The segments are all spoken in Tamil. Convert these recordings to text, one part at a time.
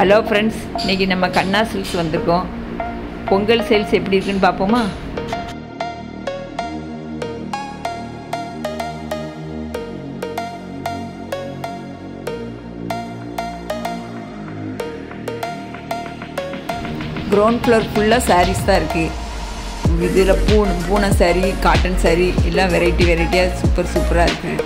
ஹலோ ஃப்ரெண்ட்ஸ் இன்றைக்கி நம்ம கண்ணா சில்க்ஸ் வந்திருக்கோம் பொங்கல் சேல்ஸ் எப்படி இருக்குன்னு பார்ப்போமா க்ரௌண்ட் ஃப்ளோர் ஃபுல்லாக சாரீஸ் தான் இருக்குது இதில் பூ பூனை சாரீ காட்டன் சாரீ எல்லாம் வெரைட்டி வெரைட்டியாக சூப்பர் சூப்பராக இருக்குது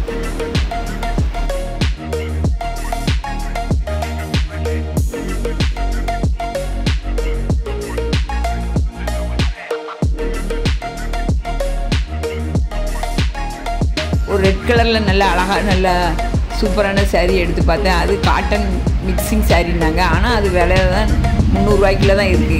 ஒரு ரெட் கலரில் நல்ல அழகாக நல்ல சூப்பரான saree எடுத்து பார்த்தேன் அது காட்டன் மிக்சிங் சாரின்னாங்க ஆனால் அது விலை தான் முந்நூறுரூவாய்க்குள்ள தான் இருக்குது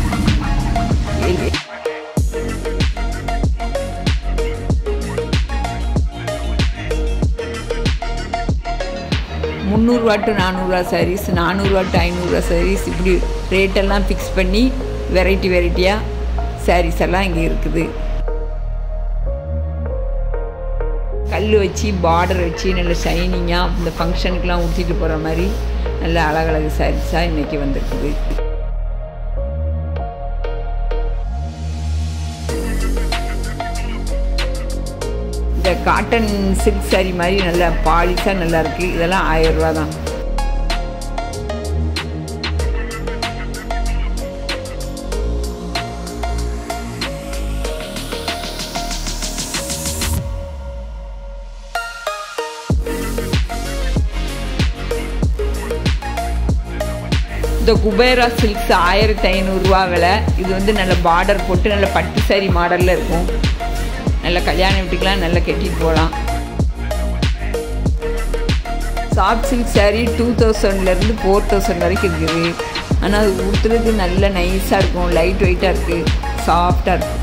முந்நூறுரூவா டு நானூறுரூவா சாரீஸ் நானூறுரூவா டு ஐநூறுரூவா சாரீஸ் இப்படி ரேட்டெல்லாம் ஃபிக்ஸ் பண்ணி வெரைட்டி வெரைட்டியாக சாரீஸ் எல்லாம் இங்கே இருக்குது கல் வச்சு பார்டர் வச்சு நல்ல ஷைனிங்காக இந்த ஃபங்க்ஷனுக்கெலாம் ஊற்றிட்டு போகிற மாதிரி நல்ல அழகழகு சாரீஸாக இன்றைக்கி வந்திருக்குது இந்த காட்டன் சில்க் சாரீ மாதிரி நல்ல பாலிஷாக நல்லா இருக்குது இதெல்லாம் ஆயிரம் ரூபா தான் இந்த குபேரா சில்க்ஸ் ஆயிரத்தி ஐநூறுரூவா விலை இது வந்து நல்ல பார்டர் போட்டு நல்ல பட்டு சாரி மாடலில் இருக்கும் நல்ல கல்யாண வீட்டுக்கெலாம் நல்லா கட்டிட்டு போகலாம் சாஃப்ட் சில்க் சாரீ டூ தௌசண்ட்லேருந்து ஃபோர் தௌசண்ட் வரைக்கும் இருக்குது ஆனால் அது உடுத்துறதுக்கு நல்ல நைஸாக இருக்கும் லைட் வெயிட்டாக இருக்குது சாஃப்டாக இருக்கும்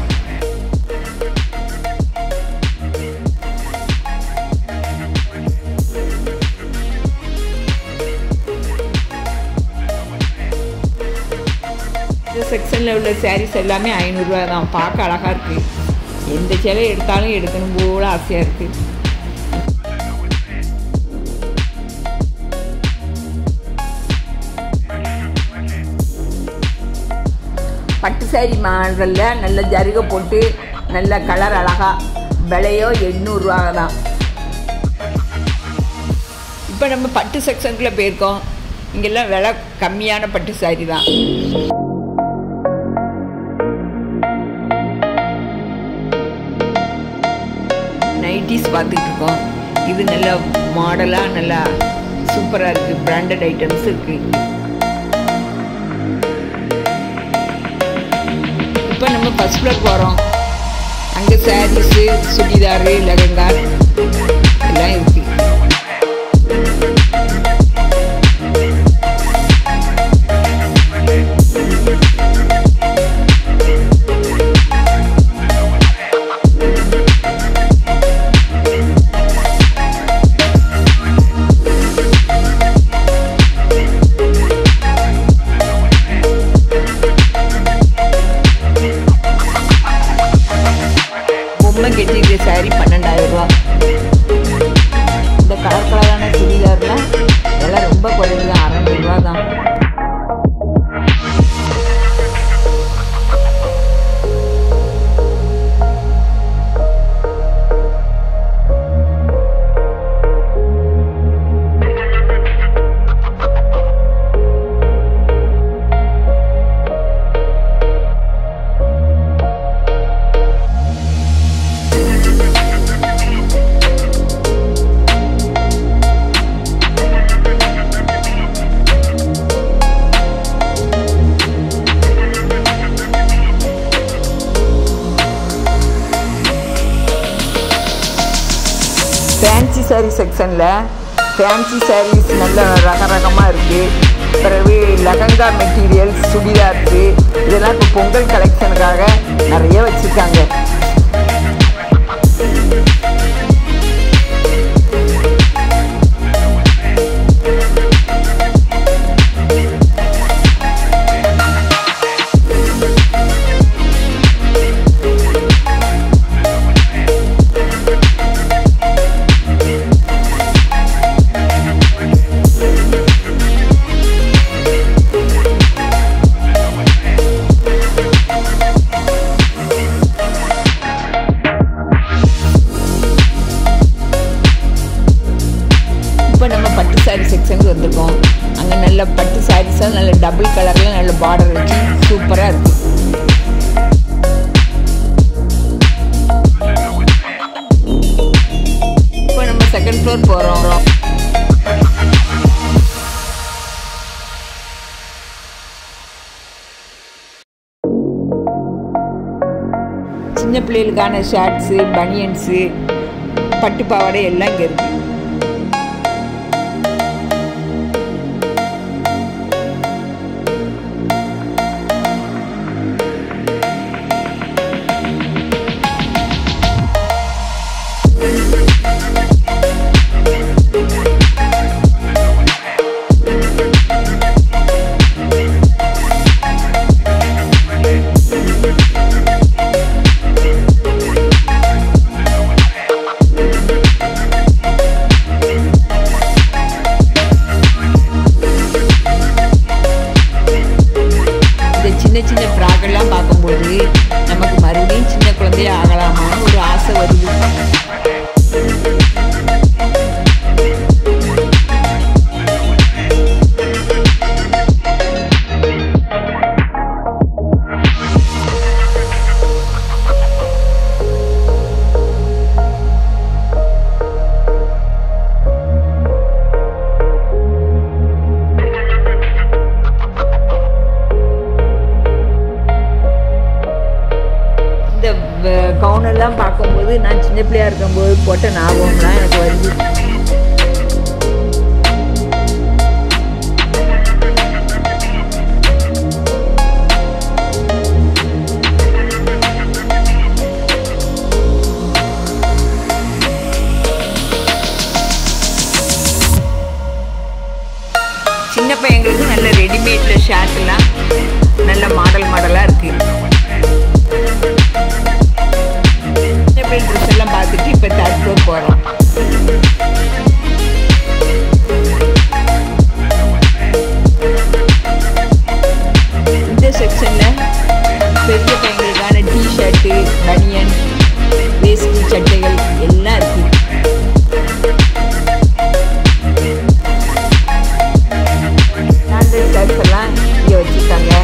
இந்த செக்ஷனில் உள்ள சாரீஸ் எல்லாமே ஐநூறுரூவா தான் பார்க்க அழகாக இருக்குது எந்த சேலை எடுத்தாலும் எடுக்கணும் போல ஆசையாக இருக்குது பட்டு சாரி மாடலில் நல்ல ஜருகை போட்டு நல்ல கலர் அழகாக விலையோ எண்ணூறுரூவா தான் இப்போ நம்ம பட்டு செக்ஷனுக்குள்ளே போயிருக்கோம் இங்கெல்லாம் விலை கம்மியான பட்டு சாரி தான் நைட்டிஸ் பார்த்துட்டு இருக்கோம் இது நல்ல மாடலாக நல்லா சூப்பராக இருக்குது பிராண்டட் ஐட்டம்ஸ் இருக்குது இப்போ நம்ம ஃபஸ்ட் ஃப்ளோர் போகிறோம் அங்கே சாரீஸு சுடிதாரு லெகங்கா எல்லாம் இருக்குது பொம்மை கட்டியிருக்க சாரி பன்னெண்டாயிரம் ரூபா இந்த கலர் கலரான சுடிதார்லாம் எல்லாம் ரொம்ப குறைவு தான் அறநூறுவா தான் ஃபேன்சி சாரீ செக்ஷனில் ஃபேன்சி சாரீஸ் நல்ல ரக ரகமாக இருக்குது பிறகு லெஹங்கா மெட்டீரியல்ஸ் சுடிதார்ஸு இதெல்லாம் இப்போ பொங்கல் கலெக்ஷனுக்காக நிறைய வச்சுருக்காங்க சின்ன பிள்ளைகளுக்கான ஷர்ட்ஸு பனியன்ஸு பட்டு பாவாடை எல்லாம் இங்கே இருக்குது இந்த சின்ன சின்ன ஃப்ராக்கெல்லாம் பார்க்கும்போது நமக்கு மறுபடியும் சின்ன குழந்தைய ஆகலாமான்னு ஒரு ஆசை வருது இந்த கவுனெல்லாம் பார்க்கும்போது நான் சின்ன பிள்ளையா இருக்கும்போது போட்ட ஞாபகம்லாம் எனக்கு வருது சின்ன பையங்களுக்கு நல்ல ரெடிமேடில் ஷர்ட்லாம் நல்ல மாடல் மாடலாக இருக்குது சின்ன பிள்ளை ட்ரெஸ் எல்லாம் பார்த்துட்டு இப்போ தேர்ட் ஃப்ளோர் போகிறோம் இந்த செக்ஷனில் பெரிய பையங்களுக்கான டிஷர்ட்டு பனியன் வேஷ்டி சட்டைகள் எல்லாம் இருக்குது ஸ்டாண்டர்ட் ஷர்ட்ஸ் எல்லாம் இங்கே வச்சுருக்காங்க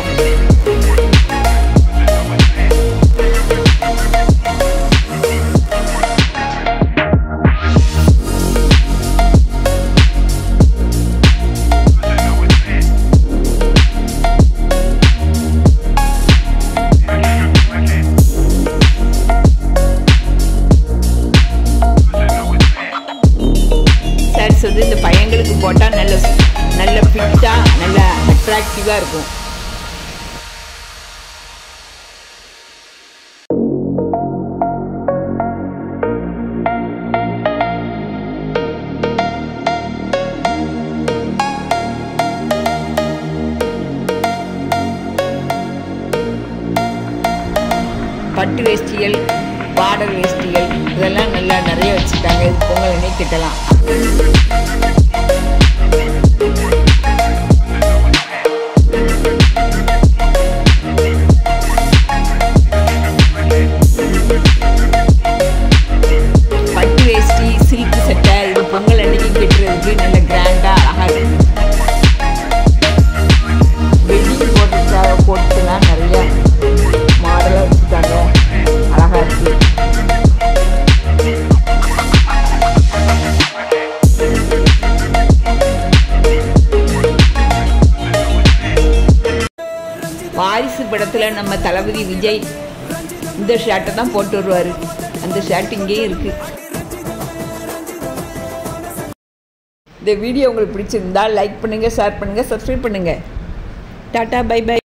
ஷர்ட்ஸ் வந்து இந்த பையங்களுக்கு போட்டால் நல்ல நல்ல ஃபிட்டாக நல்ல அட்ராக்டிவாக இருக்கும் பட்டு வேஷ்டிகள் பார்டர் வேஷ்டிகள் இதெல்லாம் நல்லா நிறைய வச்சுருக்காங்க இது பொங்கல் அன்னைக்கு கிட்டலாம் பட்டு வேஷ்டி சில்க் சட்டை இது பொங்கல் அன்னைக்கு கட்டுறதுக்கு நல்ல கிராண்டாக அழகாக இருக்கு வெட்டிங் போட்டுக்காக போட்டுலாம் நிறைய மாடலாக வச்சுருக்காங்க அழகாக இருக்கு வாரிசு படத்தில் நம்ம தளபதி விஜய் இந்த ஷர்ட்டை தான் போட்டு வருவார் அந்த ஷர்ட் இங்கேயும் இருக்குது இந்த வீடியோ உங்களுக்கு பிடிச்சிருந்தா லைக் பண்ணுங்கள் ஷேர் பண்ணுங்கள் சப்ஸ்கிரைப் பண்ணுங்கள் டாட்டா பை பை